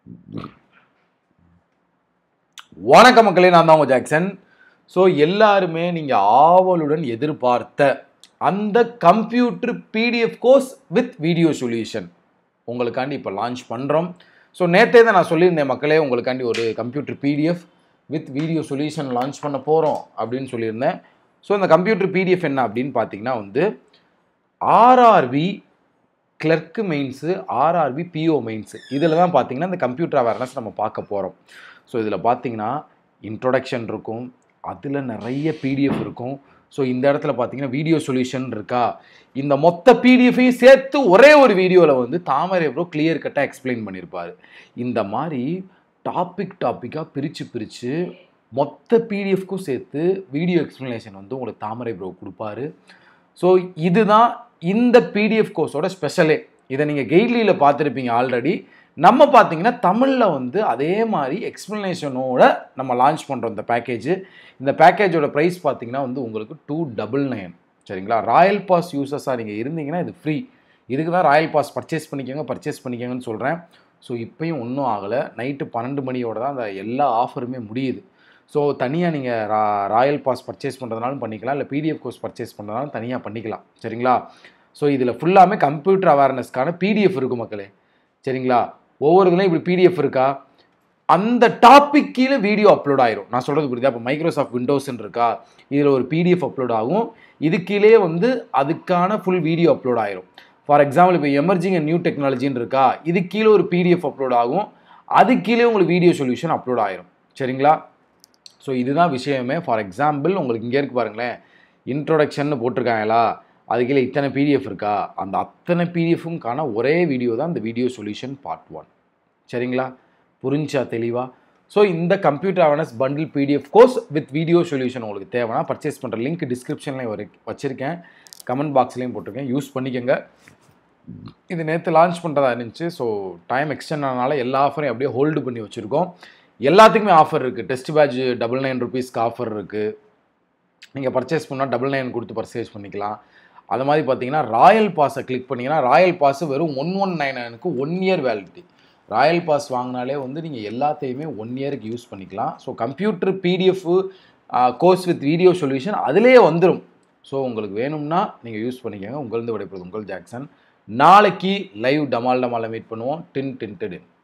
வணக்க மக்களே நான் தான் உங்கள் ஜாக்சன் ஸோ எல்லாருமே நீங்கள் ஆவலுடன் எதிர்பார்த்த அந்த computer PDF course with video solution உங்களுக்காண்டி இப்போ லான்ச் பண்ணுறோம் ஸோ நேற்றே தான் நான் சொல்லியிருந்தேன் மக்களே உங்களுக்காண்டி ஒரு computer PDF with video solution launch பண்ண போகிறோம் அப்படின்னு சொல்லியிருந்தேன் ஸோ இந்த கம்ப்யூட்டர் பிடிஎஃப் என்ன அப்படின்னு பார்த்தீங்கன்னா வந்து RRB clerk mains RRB PO mains இதில் தான் பார்த்தீங்கன்னா இந்த கம்ப்யூட்டர் அவேர்னஸ் நம்ம பார்க்க போகிறோம் ஸோ இதில் பார்த்தீங்கன்னா இன்ட்ரொடக்ஷன் இருக்கும் அதில் நிறைய பிடிஎஃப் இருக்கும் ஸோ இந்த இடத்துல பார்த்தீங்கன்னா வீடியோ சொல்யூஷன் இருக்கா இந்த மொத்த பிடிஎஃபையும் சேர்த்து ஒரே ஒரு வீடியோவில் வந்து தாமரை ப்ரோ கிளியர் கட்டாக எக்ஸ்பிளைன் பண்ணியிருப்பார் இந்த மாதிரி டாபிக் டாப்பிக்காக பிரித்து பிரித்து மொத்த பிடிஎஃப்க்கும் சேர்த்து வீடியோ எக்ஸ்ப்ளனேஷன் வந்து உங்களுக்கு தாமரை ப்ரோ கொடுப்பாரு ஸோ இதுதான் இந்த பிடிஎஃப் கோர்ஸோட ஸ்பெஷலே இதை நீங்கள் கெய்ட்லியில் பார்த்துருப்பீங்க ஆல்ரெடி நம்ம பார்த்தீங்கன்னா தமிழில் வந்து அதே மாதிரி எக்ஸ்ப்ளனேஷனோட நம்ம லான்ச் பண்ணுறோம் இந்த பேக்கேஜ் இந்த பேக்கேஜோட ப்ரைஸ் பார்த்தீங்கன்னா வந்து உங்களுக்கு டூ டபுள் நைன் சரிங்களா ராயல் பாஸ் யூசர்ஸாக நீங்கள் இருந்தீங்கன்னா இது ஃப்ரீ இதுக்கு தான் ராயல் பாஸ் பர்ச்சேஸ் பண்ணிக்கோங்க பர்ச்சேஸ் பண்ணிக்கோங்கன்னு சொல்கிறேன் ஸோ இப்போயும் ஒன்றும் ஆகலை நைட்டு பன்னெண்டு மணியோட தான் அந்த எல்லா ஆஃபருமே முடியுது ஸோ தனியாக நீங்கள் ரா ராயல் பாஸ் பர்ச்சேஸ் பண்ணுறதுனாலும் பண்ணிக்கலாம் இல்லை பிடிஎஃப் கோர்ஸ் பர்ச்சேஸ் பண்ணுறதுனாலும் தனியாக பண்ணிக்கலாம் சரிங்களா ஸோ இதில் ஃபுல்லாமே கம்ப்யூட்டர் அவேர்னஸ்க்கான பிடிஎஃப் இருக்கும் மக்களே சரிங்களா ஒவ்வொரு இதுலையும் இப்படி பிடிஎஃப் இருக்கா அந்த டாபிக் கீழே வீடியோ அப்லோட் ஆயிரும் நான் சொல்கிறது புரியுதா இப்போ மைக்ரோசாஃப்ட் விண்டோஸ்ன்னு இருக்கா இதில் ஒரு பிடிஎஃப் அப்லோட் ஆகும் இது கீழே வந்து அதுக்கான ஃபுல் வீடியோ அப்லோட் ஆயிரும் ஃபார் எக்ஸாம்பிள் இப்போ எமர்ஜிங் அண்ட் நியூ டெக்னாலஜின்னு இருக்கா இது கீழே ஒரு பிடிஎஃப் அப்லோட் ஆகும் அது கீழே உங்களுக்கு வீடியோ சொல்யூஷன் அப்லோட் ஆயிரும் சரிங்களா ஸோ இதுதான் விஷயமே ஃபார் எக்ஸாம்பிள் உங்களுக்கு இங்கே இருக்கு பாருங்களேன் இன்ட்ரொடக்ஷன் போட்டிருக்காங்களா அது கீழே இத்தனை பிடிஎஃப் இருக்கா அந்த அத்தனை பிடிஎஃபும்கான ஒரே வீடியோ தான் இந்த வீடியோ சொல்யூஷன் பார்ட் ஒன் சரிங்களா புரிஞ்சா தெளிவா ஸோ இந்த computer awareness bundle PDF course with video solution உங்களுக்கு தேவைன்னா பர்ச்சேஸ் பண்ணுற லிங்க் டிஸ்கிரிப்ஷன்லையும் ஒரு வச்சுருக்கேன் கமெண்ட் பாக்ஸ்லேயும் போட்டிருக்கேன் யூஸ் பண்ணிக்கோங்க இது நேற்று லான்ச் பண்ணுறதா இருந்துச்சு ஸோ டைம் எக்ஸ்டெண்ட் ஆனனால எல்லா ஆஃபரையும் அப்படியே ஹோல்டு பண்ணி வச்சுருக்கோம் எல்லாத்துக்குமே ஆஃபர் இருக்குது டெஸ்ட் பேட்ச் டபுள் நைன் ருபீஸ்க்கு ஆஃபர் இருக்குது நீங்கள் பர்ச்சேஸ் பண்ணால் டபுள் நைன் கொடுத்து பர்ச்சேஸ் பண்ணிக்கலாம் அது மாதிரி பார்த்தீங்கன்னா ராயல் பாஸை கிளிக் பண்ணிங்கன்னா ராயல் பாஸ் வெறும் ஒன் ஒன் நைன் நைனுக்கு one year validity royal pass வாங்கினாலே வந்து நீங்கள் எல்லாத்தையுமே ஒன் இயருக்கு யூஸ் பண்ணிக்கலாம் so computer PDF course with video solution அதிலேயே வந்துடும் ஸோ உங்களுக்கு வேணும்னா நீங்கள் யூஸ் பண்ணிக்கோங்க உங்கள்ந்து விடைபெறுது உங்கள் ஜாக்சன் நாளைக்கு லைவ் டமால் டமாலில் மீட் பண்ணுவோம் டின் டின் டின்